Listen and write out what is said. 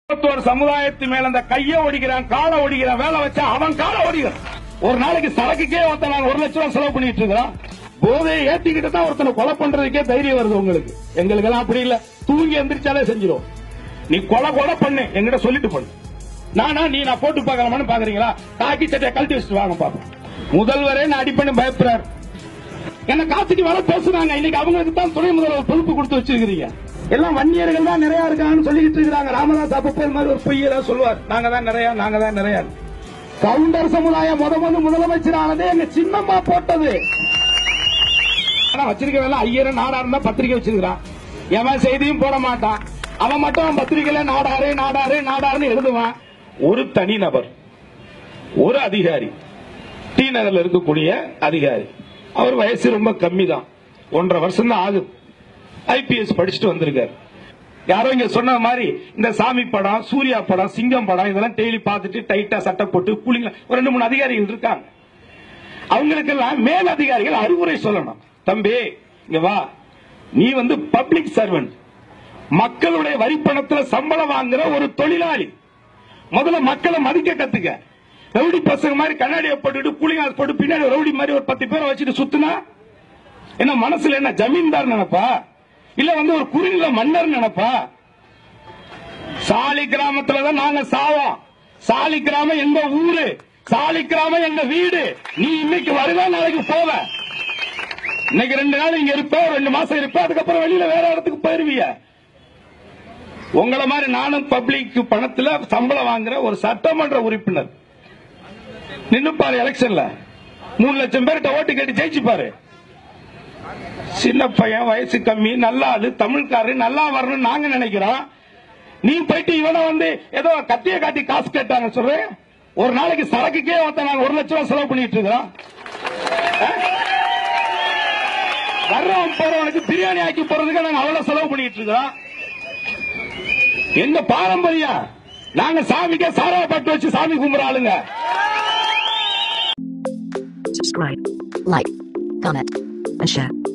ஒரு சமுதாயத்து மேல அந்த கைய ஒடிக்கிறான் காலை ஒடிக்கிறான் வேலை வச்சா அவன் காலை ஒடிக்கிறான் ஒரு நாளைக்கு சரக்குக்கே ஒருத்தன் நாங்க ஒரு லட்சம் ரூபாய் செலவு பண்ணிட்டு இருக்கிறோம் போதையை ஏத்திக்கிட்டு தான் ஒருத்தனை கொலை பண்றதுக்கே தைரியம் வருது உங்களுக்கு எங்களுக்கு எல்லாம் அப்படி இல்ல தூங்கி எந்திரிச்சாலே செஞ்சிரும் நீ கொலை கொலை பண்ணு என்கிட்ட சொல்லிட்டு பண்ணு நானா நீ நான் போட்டு பார்க்கலாமான்னு பாக்குறீங்களா தாக்கி சட்டையை கழட்டி வச்சுட்டு வாங்க பாப்போம் முதல்வரே நான் அடிப்பண்ணு பயப்படுறாரு என்ன காத்துக்கு வர பேசுறாங்க இன்னைக்கு அவங்களுக்கு தான் துணை முதல்வர் பொறுப்பு கொடுத்து வச்சிருக்கீங்க எல்லாம் வன்னியர்கள் தான் நிறைய இருக்காங்கன்னு சொல்லிட்டு இருக்காங்க ராமதாஸ் அப்பப்போ மாதிரி ஒரு பொய்யெல்லாம் சொல்லுவார் நாங்க தான் நிறைய நாங்க தான் நிறைய கவுண்டர் சமுதாயம் முத முத முதலமைச்சர் ஆனதே எங்க சின்னம்மா போட்டது ஆனா வச்சிருக்கவெல்லாம் ஐயரும் நாடாரும் தான் பத்திரிகை வச்சிருக்கிறான் எவன் செய்தியும் போட மாட்டான் அவன் மட்டும் அவன் பத்திரிகையில நாடாரு நாடாரு நாடாருன்னு எழுதுவான் ஒரு தனிநபர் ஒரு அதிகாரி டி நகர்ல இருக்கக்கூடிய அதிகாரி அவர் வயசு ரொம்ப கம்மி தான் ஒன்றரை வருஷம் தான் ஆகுது ஐபிஎஸ் படிச்சுட்டு வந்திருக்காரு யாரோ இங்க சொன்ன மாதிரி இந்த சாமி படம் சூர்யா படம் சிங்கம் படம் இதெல்லாம் டெய்லி பார்த்துட்டு டைட்டா சட்டை போட்டு கூலிங்க ஒரு ரெண்டு மூணு அதிகாரிகள் இருக்காங்க அவங்களுக்கெல்லாம் மேல் அதிகாரிகள் அறிவுரை சொல்லணும் தம்பி இங்க வா நீ வந்து பப்ளிக் சர்வெண்ட் மக்களுடைய வரிப்பணத்துல சம்பளம் வாங்குற ஒரு தொழிலாளி முதல்ல மக்களை மதிக்க கத்துக்க ரவுடி பசங்க மாதிரி கண்ணாடியை போட்டுட்டு கூலிங்காஸ் போட்டு பின்னாடி ரவுடி மாதிரி ஒரு பத்து பேரை வச்சுட்டு சுத்துனா என்ன மனசுல என்ன ஜமீன்தார் நினைப்பா இல்ல வந்து ஒரு குறுநில மன்னர் நினைப்பா சாலி கிராமத்துல தான் நாங்க சாவோம் சாலி கிராமம் எங்க ஊரு சாலி கிராமம் எங்க வீடு நீ இன்னைக்கு வருவ நாளைக்கு போவ இன்னைக்கு ரெண்டு நாள் இங்க இருப்ப ரெண்டு மாசம் இருப்ப அதுக்கப்புறம் வெளியில வேற இடத்துக்கு போயிருவீங்க உங்கள மாதிரி நானும் பப்ளிக் பணத்துல சம்பளம் வாங்குற ஒரு சட்டமன்ற உறுப்பினர் நின்னுப்பாரு எலெக்ஷன்ல மூணு லட்சம் பேர்கிட்ட ஓட்டு கேட்டு ஜெயிச்சுப்பாரு சின்ன பையன் வயசு கம்மி நல்ல ஆளு தமிழ்காரரு நல்லா வரணும்னு நாங்க நினைக்கிறோம் நீ போயிட்டு இவனை வந்து ஏதோ கத்திய காட்டி காசு கேட்டாங்க சொல்றேன் ஒரு நாளைக்கு சரக்குக்கே ஒருத்தன் நாங்க ஒரு லட்சம் ரூபாய் செலவு பண்ணிட்டு இருக்கிறோம் வர்றவன் போறவனுக்கு பிரியாணி ஆக்கி போறதுக்கு நாங்க அவ்வளவு செலவு பண்ணிட்டு இருக்கிறோம் எங்க பாரம்பரியம் நாங்க சாமிக்கே சாரா பட்டு வச்சு சாமி கும்பிட ஆளுங்க subscribe, like, comment, and share.